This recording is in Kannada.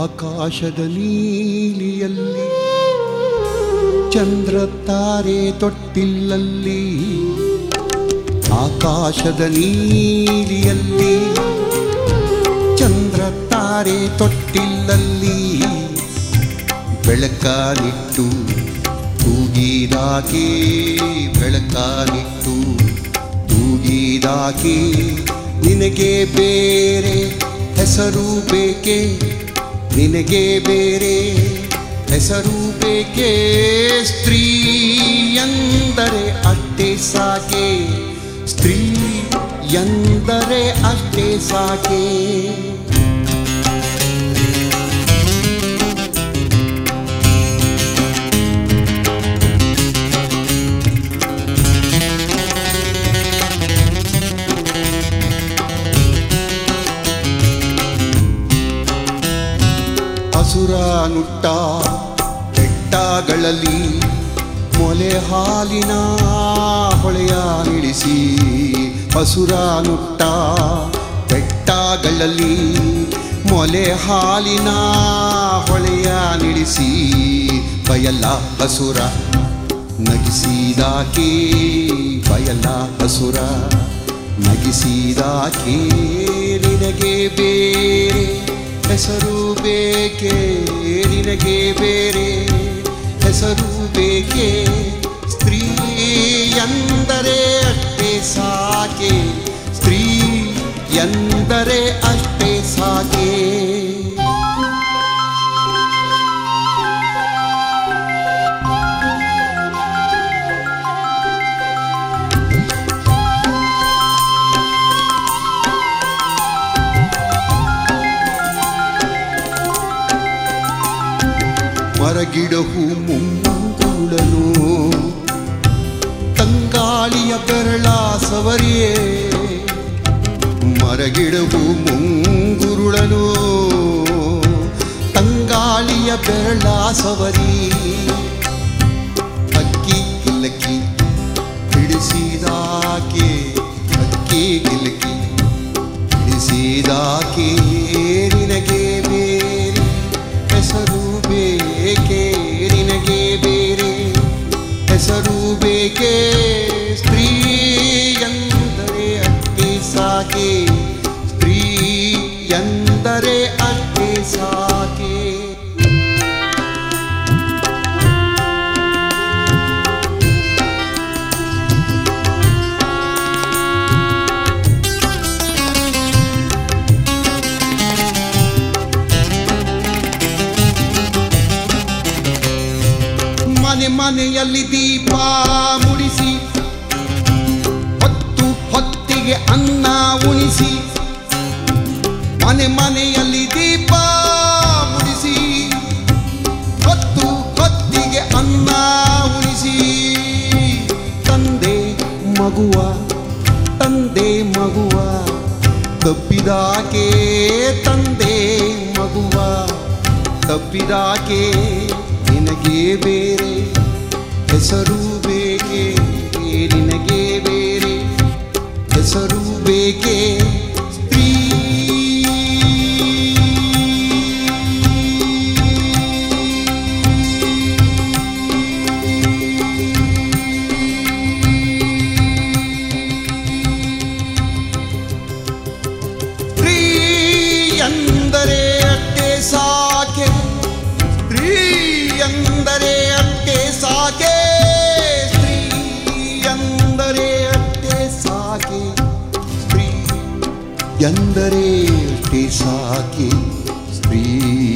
ಆಕಾಶದ ನೀಲಿಯಲ್ಲಿ ಚಂದ್ರ ತಾರೆ ತೊಟ್ಟಿಲ್ಲಲ್ಲಿ ಆಕಾಶದ ನೀಲಿಯಲ್ಲಿ ಚಂದ್ರ ತಾರೆ ತೊಟ್ಟಿಲ್ಲಲ್ಲಿ ಬೆಳಕಾನಿಟ್ಟು ತೂಗಿದಾಕೆ ಬೆಳಕಾನಿಟ್ಟು ತೂಗಿದಾಕೆ ನಿನಗೆ ಬೇರೆ ಹೆಸರು ಬೇಕೆ ನಿನಗೆ ಬೇರೆ ಹೆಸರು ಬೇಕೆ ಸ್ತ್ರೀ ಎಂದರೆ ಅಷ್ಟೇ ಸಾಕೆ ಸ್ತ್ರೀ ಎಂದರೆ ಅಷ್ಟೇ ಸಾಕೆ ಹಸುರ ನುಟ್ಟ ಬೆಟ್ಟಗಳಲ್ಲಿ ಮೊಲೆ ಹಾಲಿನ ಹೊಳೆಯ ನಿಳಿಸಿ ಹಸುರ ನುಟ್ಟ ಬೆಟ್ಟಗಳಲ್ಲಿ ಮೊಲೆ ಹಾಲಿನ ಹೊಳೆಯ ನಿಳಿಸಿ ಬಯಲ ಹಸುರ ನಗಿಸಿದಾಕೆ ಬಯಲ ಹಸುರ ನಗಿಸಿದಾಕೆ ನಿನಗೆ ಬೇರೆ ಹೆಸರು ಬೇಕೆ ನಿನಗೆ ಬೇರೆ ಹೆಸರು ಬೇಕೆ ಸ್ತ್ರೀ ಎಂದರೆ ಅಷ್ಟೇ ಸಾಕೆ ಸ್ತ್ರೀ ಎಂದರೆ ಅಷ್ಟೇ ಸಾಕೆ ಮರಗಿಡಹು ಮುಂಗುಳನು ತಂಗಾಳಿಯ ಬೆರಳ ಸವರಿಯೇ ಮರಗಿಡಹು ಮುಂಗುರುಳನು ತಂಗಾಳಿಯ ಬೆರಳ ಸವರಿ ಅಕ್ಕಿ ಗಿಲ್ಲಕ್ಕಿ ಹಿಡಿಸಿದಾಕೆ ಅಕ್ಕಿ ಗಿಲ್ಲಕ್ಕಿ ಹಿಡಿಸಿದಾಕೆ ನಿನಗೆ ಬೇರೆ ಹೆಸರು ಬೇಕೆ ನಿನಗೆ ಬೇರೆ ಹೆಸರು ಬೇಕೆ ಸ್ತ್ರೀ ಎಂದರೆ ಅಷ್ಟೇ ಸಾಕೆ ಸ್ತ್ರೀ ಎಂದರೆ ಅಷ್ಟೇ ಸಾಕೆ ಮನೆ ಮನೆಯಲ್ಲಿ ದೀಪ ಮುಡಿಸಿ ಹೊತ್ತು ಹೊತ್ತಿಗೆ ಅನ್ನ ಉಣಿಸಿ ಮನೆ ಮನೆಯಲ್ಲಿ ದೀಪ ಮುಡಿಸಿ ಹೊತ್ತು ಹೊತ್ತಿಗೆ ಅನ್ನ ಉಣಿಸಿ ತಂದೆ ಮಗುವ ತಂದೆ ಮಗುವ ತಪ್ಪಿದಾಕೆ ತಂದೆ ಮಗುವ ತಪ್ಪಿದಾಕೆ ನಿನಗೆ ಬೇರೆ ಹೆಸರು ಬೇಕೆ ನಿನಗೆ ಬೇರೆ ಹೆಸರು ಬೇಕೆ ಸ್ತ್ರೀ ಸ್ತ್ರೀ ಎಂದರೆ ಅಷ್ಟೇ ಸಾಕೆ ಸ್ತ್ರೀ ಎಂದರೆ ಅಷ್ಟೇ ಸಾಕೆ ಸ್ತ್ರೀ ಎಂದರೆ ಅಷ್ಟೇ ಸಾಕೆ ಸ್ತ್ರೀ ಎಂದರೆ ಅಷ್ಟೇ ಸಾಕೆ ಸ್ತ್ರೀ